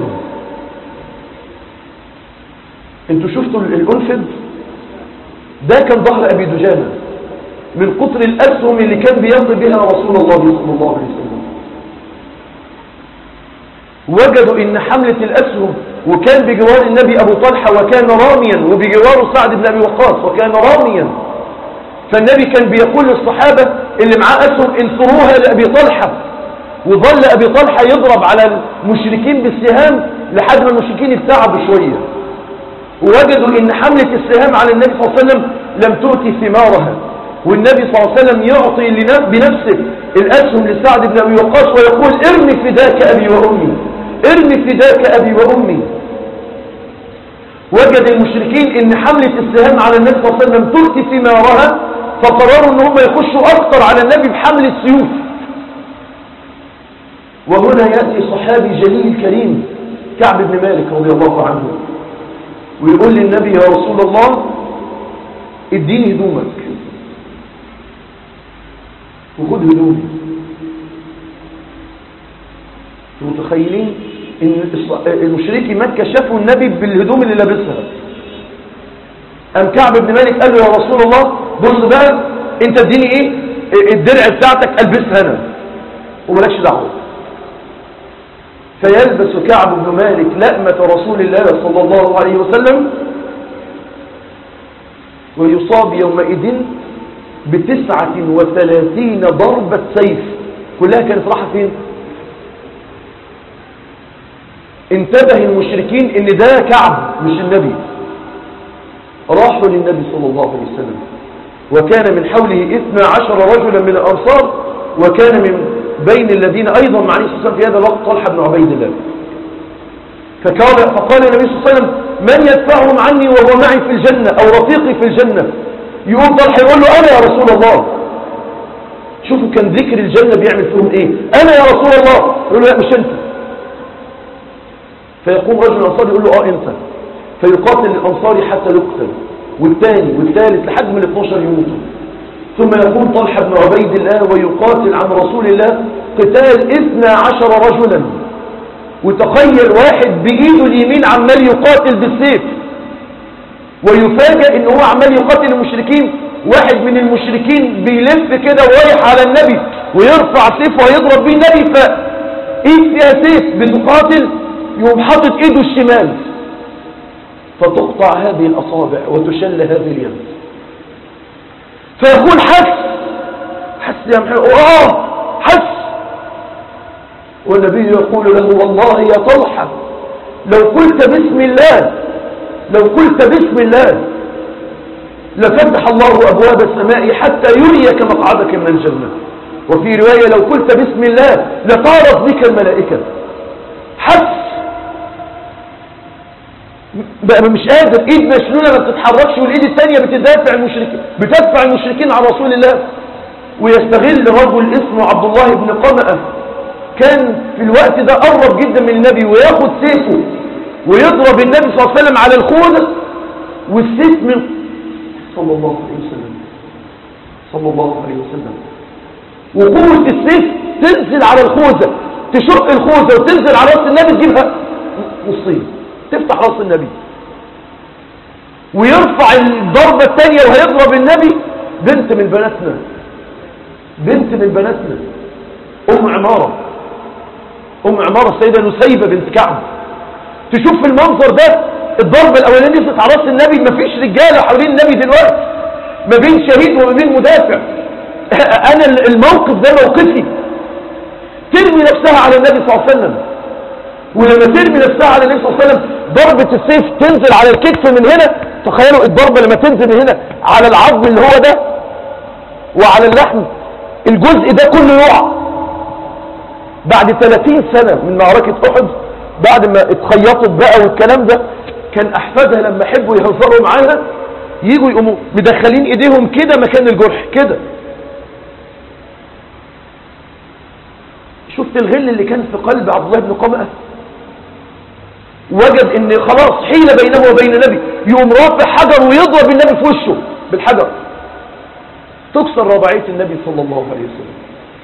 انتوا شفتوا الأنفذ ده كان ظهر أبي دجانة من قطر الأسهم اللي كان بيمضي بها رسول الله صلى الله عليه وسلم وجدوا ان حملة الأسهم وكان بجوار النبي أبو طلحة وكان راميا وبجواره سعد بن أبي وقاص وكان راميا فالنبي كان بيقول للصحابة اللي معاه أسهم انصروها لأبي طلحة وظل أبي طلحة يضرب على المشركين بالسهام لحد ما المشركين ابتعبوا شوية ووجدوا ان حملة السهام على النبي صلى الله عليه وسلم لم تؤتي ثمارها والنبي صلى الله عليه وسلم يعطي بنفسه الأسهم لسعد بن أبي وقاص ويقول ارمي فداك أبي وأمي ارمي فداك أبي وأمي وجد المشركين ان حملة السهام على النبي صلى الله عليه وسلم تؤتي ثمارها فقرروا ان هم يخشوا اكتر على النبي بحملة سيوف وهنا يأتي صحابي جليل كريم كعب بن مالك رضي الله عنه ويقول للنبي يا رسول الله اديني هدومك وخد هدومي متخيلين ان المشركي مكة شافوا النبي بالهدوم اللي لابسها ام كعب بن مالك قال له يا رسول الله بص بقى انت اديني ايه الدرع بتاعتك البسها انا ومالكش دعوه فيلبس كعب بن مالك لأمة رسول الله صلى الله عليه وسلم ويصاب يومئذ بتسعة وثلاثين ضربة سيف كلها كانت راحة فين انتبه المشركين ان ده كعب مش النبي راحوا للنبي صلى الله عليه وسلم وكان من حوله اثنى عشر رجلا من الأنصار وكان من بين الذين أيضا مع النبي صلى الله عليه وسلم في هذا الوقت طلحة بن عبيد الله فقال, فقال النبي صلى الله عليه وسلم من يدفعهم عني وهو معي في الجنة أو رفيقي في الجنة يقوم طلحة يقول له أنا يا رسول الله شوفوا كان ذكر الجنة بيعمل فيهم إيه أنا يا رسول الله يقول له لا مش أنت فيقوم رجل الأنصاري يقول له آه أنت فيقاتل الأنصاري حتى يقتل والثاني والثالث لحد من 12 يموتوا ثم يقوم طلحة بن عبيد الله ويقاتل عن رسول الله قتال 12 رجلا وتخيل واحد بإيده اليمين عمال يقاتل بالسيف ويفاجئ ان هو عمال يقاتل المشركين واحد من المشركين بيلف كده ورايح على النبي ويرفع سيف ويضرب بيه النبي فايد فيها سيف بتقاتل يقوم حاطط ايده الشمال فتقطع هذه الاصابع وتشل هذه اليد فيقول حس حس يا محمد اه حس والنبي يقول له والله يا طلحة لو قلت بسم الله لو قلت بسم الله لفتح الله أبواب السماء حتى يريك مقعدك من الجنة وفي رواية لو قلت بسم الله لطارت بك الملائكة حس بقى مش قادر ايد مشلولة ما بتتحركش والايد الثانية بتدافع المشركين بتدفع المشركين عن رسول الله ويستغل رجل اسمه عبد الله بن قمأة كان في الوقت ده قرب جدا من النبي وياخد سيفه ويضرب النبي صلى الله عليه وسلم على الخوذة والسيف من صلى الله عليه وسلم صلى الله عليه وسلم وقوة السيف تنزل على الخوذة تشق الخوذة وتنزل على راس النبي تجيبها نصين تفتح راس النبي ويرفع الضربة الثانية وهيضرب النبي بنت من بناتنا بنت من بناتنا أم عمارة أم عمارة السيدة نسيبة بنت كعب تشوف في المنظر ده الضربة الأولانية نزلت على راس النبي مفيش رجالة حوالين النبي دلوقتي ما بين شهيد وما بين مدافع أنا الموقف ده موقفي ترمي نفسها على النبي صلى الله عليه وسلم ولما ترمي نفسها على النبي صلى الله عليه وسلم ضربة السيف تنزل على الكتف من هنا تخيلوا الضربة لما تنزل من هنا على العظم اللي هو ده وعلى اللحم الجزء ده كله يقع بعد 30 سنة من معركة أحد بعد ما اتخيطت بقى والكلام ده كان أحفادها لما حبوا يهزروا معاها يجوا يقوموا مدخلين ايديهم كده مكان الجرح كده شفت الغل اللي كان في قلب عبد الله بن قمأة وجد ان خلاص حيلة بينه وبين النبي يقوم رافع حجر ويضرب النبي في وشه بالحجر تكسر رباعية النبي صلى الله عليه وسلم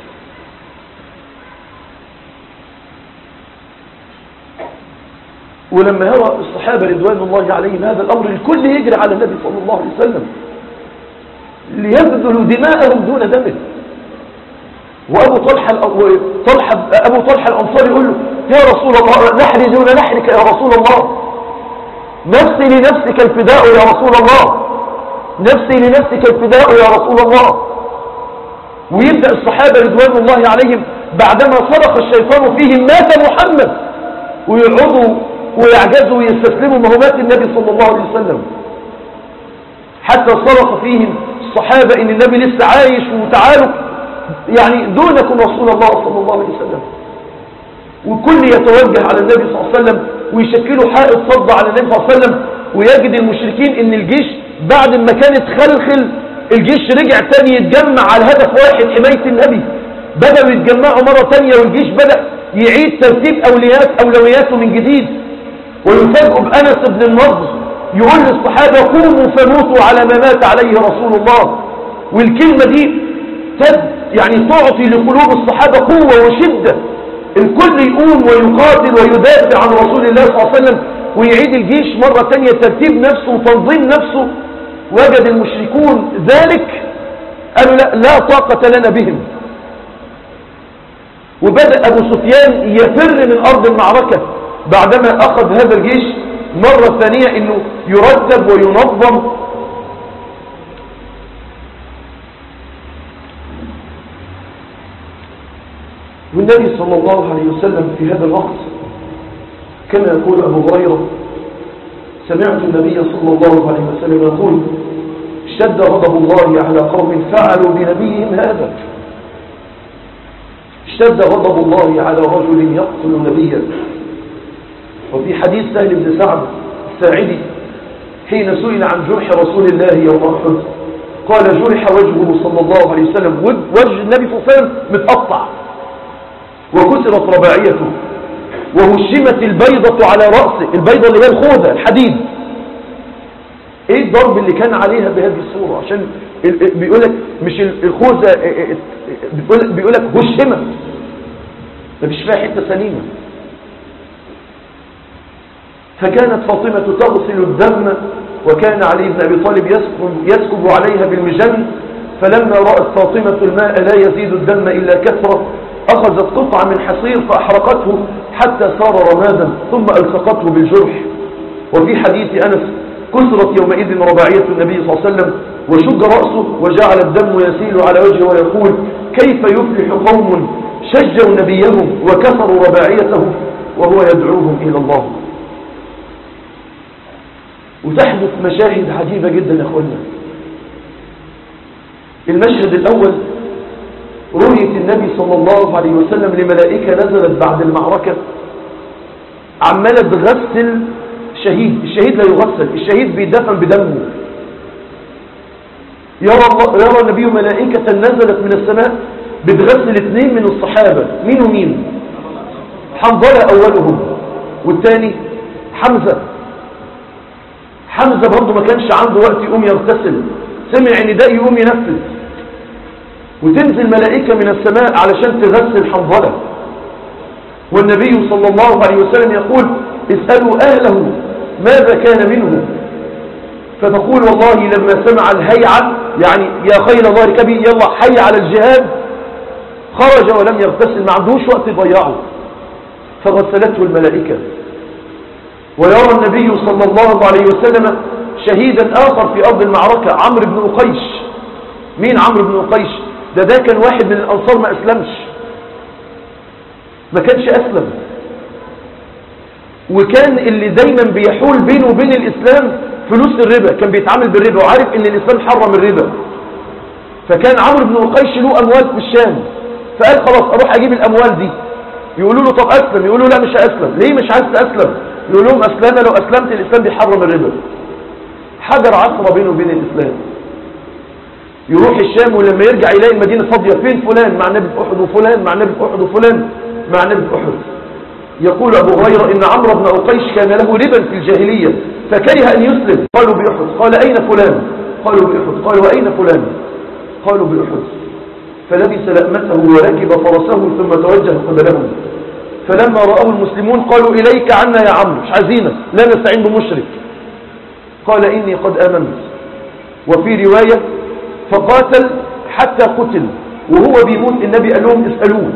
ولما يرى الصحابة رضوان الله عليهم هذا الأمر الكل يجري على النبي صلى الله عليه وسلم ليبذلوا دماءهم دون دمه وأبو طلحة, طلحة أبو طلحة الأنصار يقول له يا رسول الله نحري دون نحرك يا رسول الله نفسي لنفسك الفداء يا رسول الله نفسي لنفسك الفداء يا رسول الله ويبدأ الصحابة رضوان الله عليهم بعدما صرخ الشيطان فيهم مات محمد ويقعدوا ويعجزوا ويستسلموا مهمات النبي صلى الله عليه وسلم حتى صرخ فيهم الصحابة ان النبي لسه عايش وتعالوا يعني دونكم رسول الله صلى الله عليه وسلم والكل يتوجه على النبي صلى الله عليه وسلم ويشكلوا حائط صد على النبي صلى الله عليه وسلم ويجد المشركين ان الجيش بعد ما كانت خلخل الجيش رجع تاني يتجمع على هدف واحد حماية النبي بدأوا يتجمعوا مرة تانية والجيش بدأ يعيد ترتيب أوليات أولوياته من جديد ويفاجئوا بأنس بن النضر يقول للصحابة قوموا فموتوا على ما مات عليه رسول الله والكلمة دي تد يعني تعطي لقلوب الصحابة قوة وشدة الكل يقوم ويقاتل ويدافع عن رسول الله صلى الله عليه وسلم ويعيد الجيش مرة تانية ترتيب نفسه وتنظيم نفسه وجد المشركون ذلك قالوا لا, لا طاقة لنا بهم وبدأ أبو سفيان يفر من أرض المعركة بعدما أخذ هذا الجيش مرة ثانية أنه يرتب وينظم والنبي صلى الله عليه وسلم في هذا الوقت كما يقول أبو هريرة سمعت النبي صلى الله عليه وسلم يقول اشتد غضب الله على قوم فعلوا بنبيهم هذا اشتد غضب الله على رجل يقتل نبيا وفي حديث سهل بن سعد الساعدي حين سئل عن جرح رسول الله يوم أحد قال جرح وجهه صلى الله عليه وسلم وجه النبي صلى الله عليه وسلم متقطع وكسرت رباعيته وهشمت البيضة على رأسه البيضة اللي هي الخوذة الحديد ايه الضرب اللي كان عليها بهذه الصورة عشان بيقولك مش الخوذة بيقولك هشمت مفيش فيها حتة سليمة فكانت فاطمة تغسل الدم وكان علي بن أبي طالب يسكب, يسكب عليها بالمجن فلما رأت فاطمة الماء لا يزيد الدم إلا كثرة أخذت قطعة من حصير فأحرقته حتى صار رمادا ثم ألصقته بالجرح وفي حديث أنس كسرت يومئذ رباعية النبي صلى الله عليه وسلم وشج رأسه وجعل الدم يسيل على وجهه ويقول كيف يفلح قوم شجوا نبيهم وكسروا رباعيته وهو يدعوهم إلى الله وتحدث مشاهد عجيبة جدا يا أخوانا المشهد الأول رؤية النبي صلى الله عليه وسلم لملائكة نزلت بعد المعركة عمالة تغسل شهيد الشهيد لا يغسل الشهيد بيدفن بدمه يرى, الله يرى النبي ملائكة نزلت من السماء بتغسل اثنين من الصحابة مين ومين حنظلة أولهم والثاني حمزة حمزة برضه ما كانش عنده وقت يقوم يغتسل سمع ان ده يقوم ينفذ وتنزل ملائكة من السماء علشان تغسل حنظلة والنبي صلى الله عليه وسلم يقول اسألوا أهله ماذا كان منه فتقول والله لما سمع الهيعة يعني يا خير الله ركبي يلا حي على الجهاد خرج ولم يغتسل ما عندوش وقت يضيعه فغسلته الملائكة ويرى النبي صلى الله عليه وسلم شهيدا آخر في أرض المعركة عمرو بن أقيش مين عمرو بن أقيش ده ده كان واحد من الأنصار ما أسلمش ما كانش أسلم وكان اللي دايما بيحول بينه وبين الإسلام فلوس الربا كان بيتعامل بالربا وعارف ان الإسلام حرم الربا فكان عمرو بن أقيش له أموال في الشام فقال خلاص أروح أجيب الأموال دي يقولوا له طب أسلم يقولوا لا مش هأسلم ليه مش عايز تأسلم يقول لهم أسلم لو أسلمت الإسلام بيحرم الربا حجر عصر بينه وبين الإسلام يروح الشام ولما يرجع يلاقي المدينة فاضية فين فلان مع نبي أحد وفلان مع نبي أحد وفلان مع نبي أحد يقول أبو هريرة إن عمرو بن أقيش كان له ربا في الجاهلية فكره أن يسلم قالوا بأحد قال أين فلان قالوا بأحد قالوا وأين فلان قالوا بأحد فلبس لأمته وركب فرسه ثم توجه قبلهم فلما رأه المسلمون قالوا إليك عنا يا عمرو مش عايزينك لا نستعين بمشرك قال إني قد آمنت وفي رواية فقاتل حتى قتل وهو بيموت النبي قال لهم اسألوه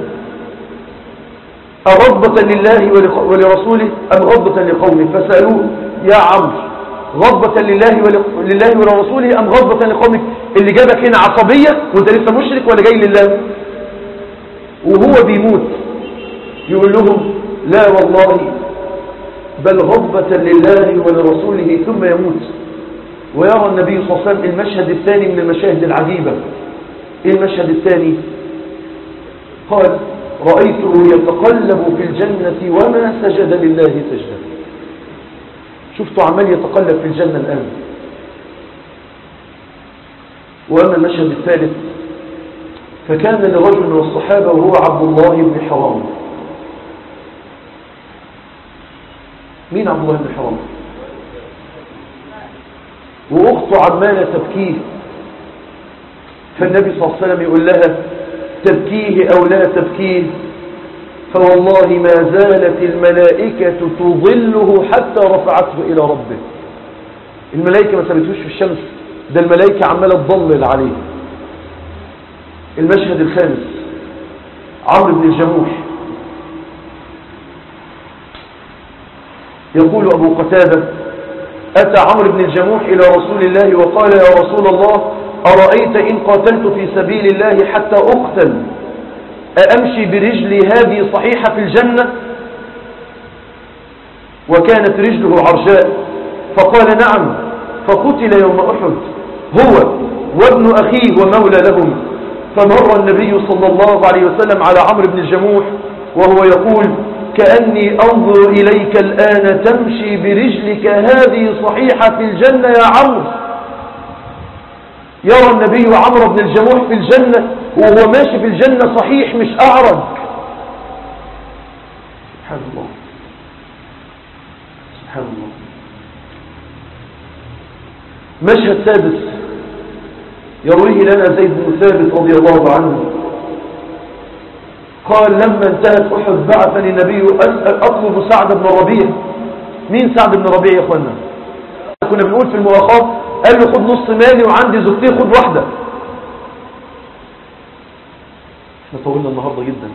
أغضبة لله ولرسوله أم غضبة لقومه فسألوه يا عمرو غضبة لله ولله ولرسوله أم غضبة لقومك اللي جابك هنا عصبية وانت لسه مشرك ولا جاي لله وهو بيموت يقول لهم لا والله بل غضبة لله ولرسوله ثم يموت ويرى النبي صلى الله عليه وسلم المشهد الثاني من المشاهد العجيبة ايه المشهد الثاني قال رأيته يتقلب في الجنة وما سجد لله سجدا شفته عمال يتقلب في الجنة الآن وأما المشهد الثالث فكان لرجل من الصحابة وهو عبد الله بن حرام مين عبد الله بن حرام وأخته عمالة تبكيه فالنبي صلى الله عليه وسلم يقول لها تبكيه أو لا تبكيه فوالله ما زالت الملائكة تظله حتى رفعته إلى ربه الملائكة ما سابتوش في الشمس ده الملائكة عمالة تضلل عليه المشهد الخامس عمرو بن الجموح يقول أبو قتادة أتى عمرو بن الجموح إلى رسول الله وقال يا رسول الله أرأيت إن قاتلت في سبيل الله حتى أقتل أأمشي برجلي هذه صحيحة في الجنة وكانت رجله عرجاء فقال نعم فقتل يوم أحد هو وابن أخيه ومولى لهم فمر النبي صلى الله عليه وسلم على عمرو بن الجموح وهو يقول كأني أنظر إليك الآن تمشي برجلك هذه صحيحة في الجنة يا عمرو يرى النبي عمرو بن الجموح في الجنة وهو ماشي في الجنة صحيح مش أعرج سبحان الله سبحان الله مشهد سادس يرويه لنا زيد بن ثابت رضي الله عنه قال لما انتهت أحد بعثني النبي أسأل أطلب سعد بن الربيع مين سعد بن الربيع يا أخوانا كنا بنقول في المواقف قال له خد نص مالي وعندي زوجتين خد واحدة احنا طولنا النهاردة جدا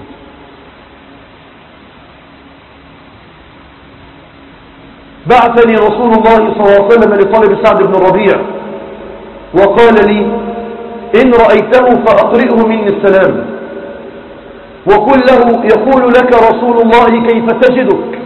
بعثني رسول الله صلى الله عليه وسلم لطلب سعد بن الربيع وقال لي إن رأيته فأقرئه مني السلام وقل له يقول لك رسول الله كيف تجدك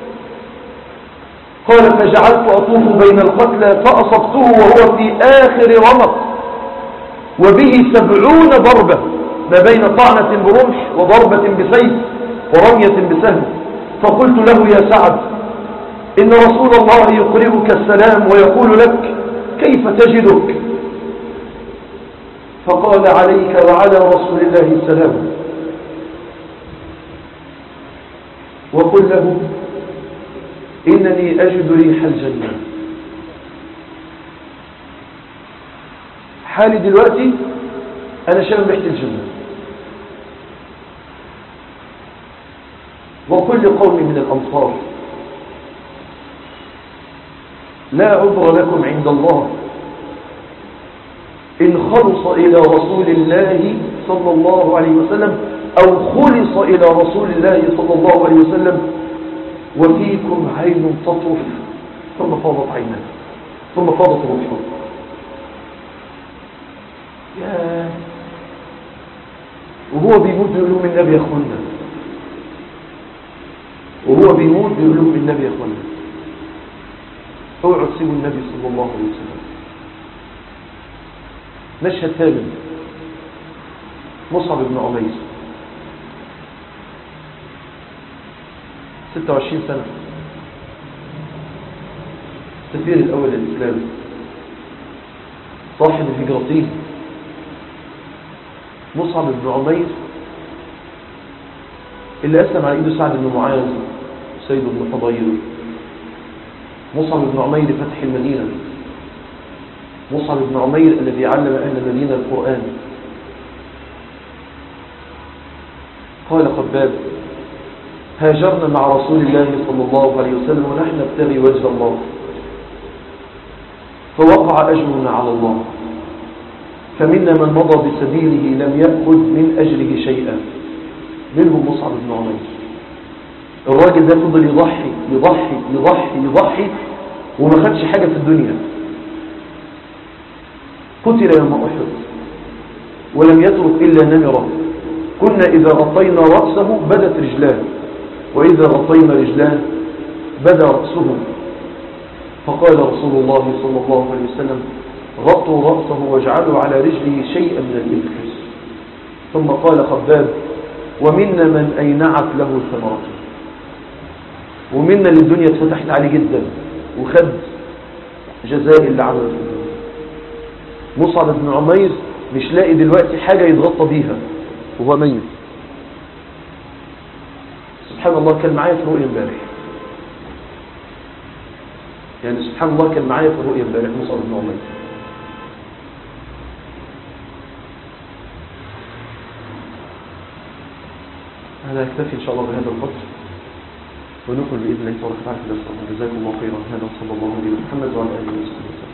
قال فجعلت أطوف بين القتلى فأصبته وهو في آخر رمق وبه سبعون ضربة ما بين طعنة برمح وضربة بسيف ورمية بسهم فقلت له يا سعد إن رسول الله يقرئك السلام ويقول لك كيف تجدك فقال عليك وعلى رسول الله السلام وقل له إنني أجد ريح الجنة حالي دلوقتي أنا شام ريحة الجنة وكل قوم من الأنصار لا عذر لكم عند الله إن خلص إلى رسول الله صلى الله عليه وسلم أو خلص إلى رسول الله صلى الله عليه وسلم وفيكم عين تطرف ثم فاضت عيناه ثم فاضت روحه يا وهو بيموت بيقول لهم النبي يا اخوانا وهو بيموت بيقول لهم النبي يا اخوانا اوعوا تسيبوا النبي صلى الله عليه وسلم مشهد ثامن مصعب بن عمير 26 سنة السفير الأول للإسلام صاحب الهجرتين مصعب بن عمير اللي أسلم على إيده سعد بن معاذ سيد بن فضيل مصعب بن عمير فتح المدينة مصعب بن عمير الذي علم أهل المدينة القرآن قال خباب هاجرنا مع رسول الله صلى الله عليه وسلم ونحن نبتغي وجه الله فوقع أجرنا على الله فمنا من مضى بسبيله لم يأخذ من أجره شيئا منهم مصعب بن عمير الراجل ده فضل يضحي يضحي يضحي يضحي وما خدش حاجة في الدنيا قتل يوم أحد ولم يترك إلا نمرة كنا إذا غطينا رأسه بدت رجلاه وإذا غطينا رجلاه بدا رأسه فقال رسول الله صلى الله عليه وسلم غطوا رأسه واجعلوا على رجله شيئا من الإبخس ثم قال خباب ومنا من أينعت له ثمرته ومنا اللي الدنيا اتفتحت عليه جدا وخد جزاء اللي عمله في الدنيا مصعب بن عمير مش لاقي دلوقتي حاجة يتغطى بيها وهو ميت سبحان الله كان معايا في رؤية امبارح يعني سبحان الله كان معايا في رؤية امبارح مصعب بن عمير أنا أكتفي إن شاء الله بهذا القدر ونكمل بإذن الله تبارك وتعالى في الأسرة جزاكم الله خيرا هذا صلى الله عليه وسلم محمد وعلى آله وصحبه وسلم